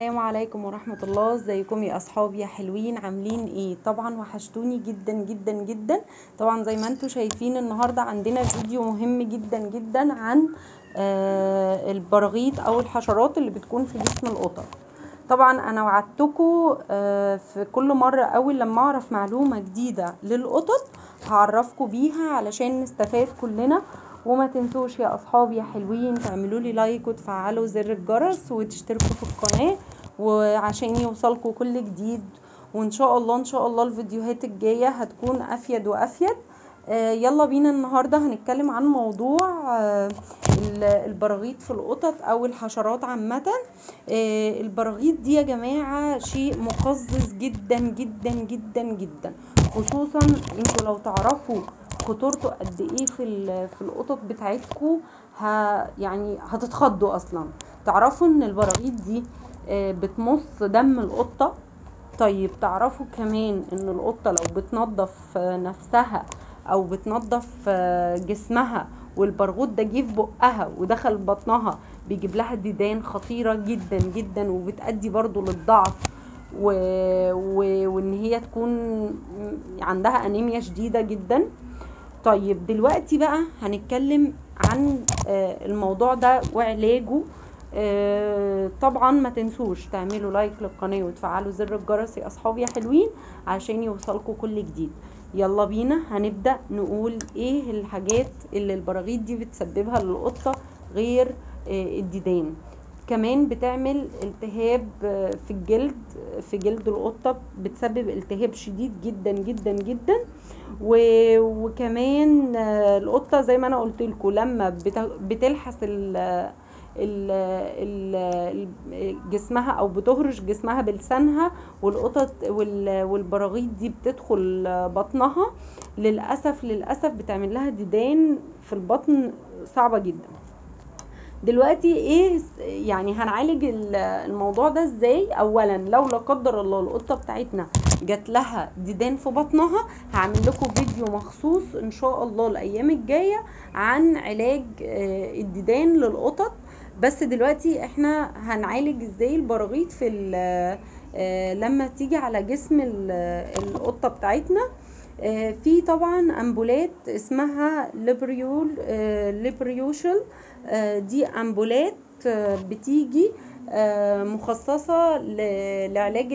السلام عليكم ورحمة الله ازيكم يا اصحابي يا حلوين عاملين ايه طبعا وحشتوني جدا جدا جدا طبعا زي ما انتم شايفين النهاردة عندنا فيديو مهم جدا جدا عن آه البراغيث او الحشرات اللي بتكون في جسم القطط طبعا انا وعدتكم آه في كل مرة اول لما اعرف معلومة جديدة للقطط هعرفكم بيها علشان نستفاد كلنا وما تنسوش يا اصحابي يا حلوين تعملوا لي لايك وتفعلوا زر الجرس وتشتركوا في القناه وعشان يوصلكوا كل جديد وان شاء الله ان شاء الله الفيديوهات الجايه هتكون افيد وافيد آه يلا بينا النهارده هنتكلم عن موضوع آه البراغيث في القطط او الحشرات عامه آه البراغيث دي يا جماعه شيء مقزز جدا جدا جدا جدا خصوصا انتوا لو تعرفوا خطورته قد ايه في في القطط بتاعتكم ه يعني هتتخضوا اصلا تعرفوا ان البراغيث دي بتمص دم القطه طيب تعرفوا كمان ان القطه لو بتنظف نفسها او بتنظف جسمها والبرغوث ده جه في بقها ودخل بطنها بيجيب لها ديدان خطيره جدا جدا وبتأدي برضو للضعف و... و... وان هي تكون عندها انيميا شديده جدا طيب دلوقتي بقى هنتكلم عن الموضوع ده وعلاجه طبعا ما تنسوش تعملوا لايك للقناه وتفعلوا زر الجرس يا اصحابي يا حلوين عشان يوصلكوا كل جديد يلا بينا هنبدا نقول ايه الحاجات اللي البراغيث دي بتسببها للقطه غير الديدان كمان بتعمل التهاب في الجلد في جلد القطه بتسبب التهاب شديد جدا جدا جدا وكمان القطه زي ما انا قلت لكم لما بتلحس ال ال ال جسمها او بتهرش جسمها بلسانها والقطط والبراغيث دي بتدخل بطنها للاسف للاسف بتعمل لها ديدان في البطن صعبه جدا دلوقتي ايه يعني هنعالج الموضوع ده ازاي اولا لو لا قدر الله القطه بتاعتنا جات لها ديدان في بطنها هعمل لكم فيديو مخصوص ان شاء الله الايام الجايه عن علاج الديدان للقطط بس دلوقتي احنا هنعالج ازاي البراغيث في لما تيجي على جسم القطه بتاعتنا في طبعا امبولات اسمها ليبريول ليبريوشل دي امبولات بتيجي مخصصة لعلاج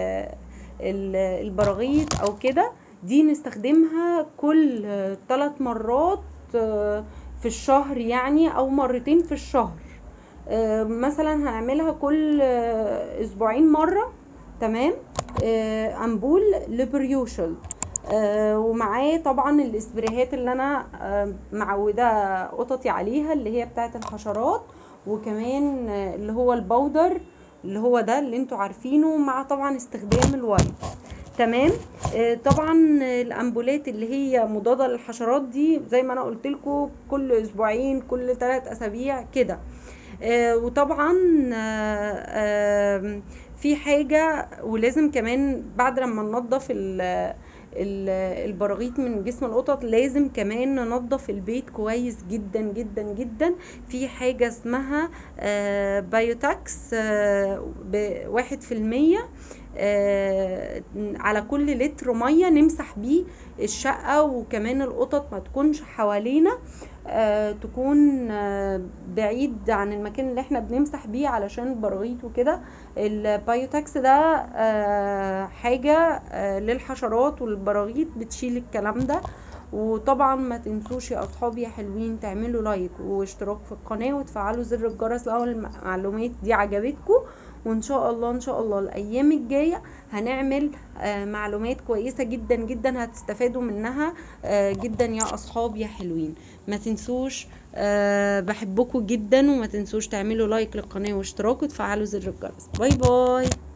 البراغيث او كده دي نستخدمها كل ثلاث مرات في الشهر يعني او مرتين في الشهر مثلا هنعملها كل اسبوعين مرة تمام امبول ليبريوشل آه ومعاه طبعا الاسبريهات اللي انا آه معوده قططي عليها اللي هي بتاعه الحشرات وكمان آه اللي هو البودر اللي هو ده اللي انتوا عارفينه مع طبعا استخدام الوايت تمام آه طبعا الامبولات اللي هي مضاده للحشرات دي زي ما انا قلت لكم كل اسبوعين كل ثلاث اسابيع كده آه وطبعا آه آه في حاجه ولازم كمان بعد لما ننضف البراغيث من جسم القطط لازم كمان ننظف البيت كويس جدا جدا جدا في حاجة اسمها آه بايوتاكس آه بواحد في المية آه على كل لتر مية نمسح بيه الشقة وكمان القطط ما تكونش حوالينا آه تكون آه بعيد عن المكان اللي احنا بنمسح بيه علشان البراغيث وكده البايوتاكس ده آه حاجة آه للحشرات والبراغيث بتشيل الكلام ده وطبعا ما تنسوش يا اصحابي يا حلوين تعملوا لايك واشتراك في القناة وتفعلوا زر الجرس لو المعلومات دي عجبتكم وان شاء الله ان شاء الله الايام الجايه هنعمل آه معلومات كويسه جدا جدا هتستفادوا منها آه جدا يا اصحاب يا حلوين ما تنسوش آه بحبكم جدا وما تنسوش تعملوا لايك للقناه واشتراك وتفعلوا زر الجرس باي باي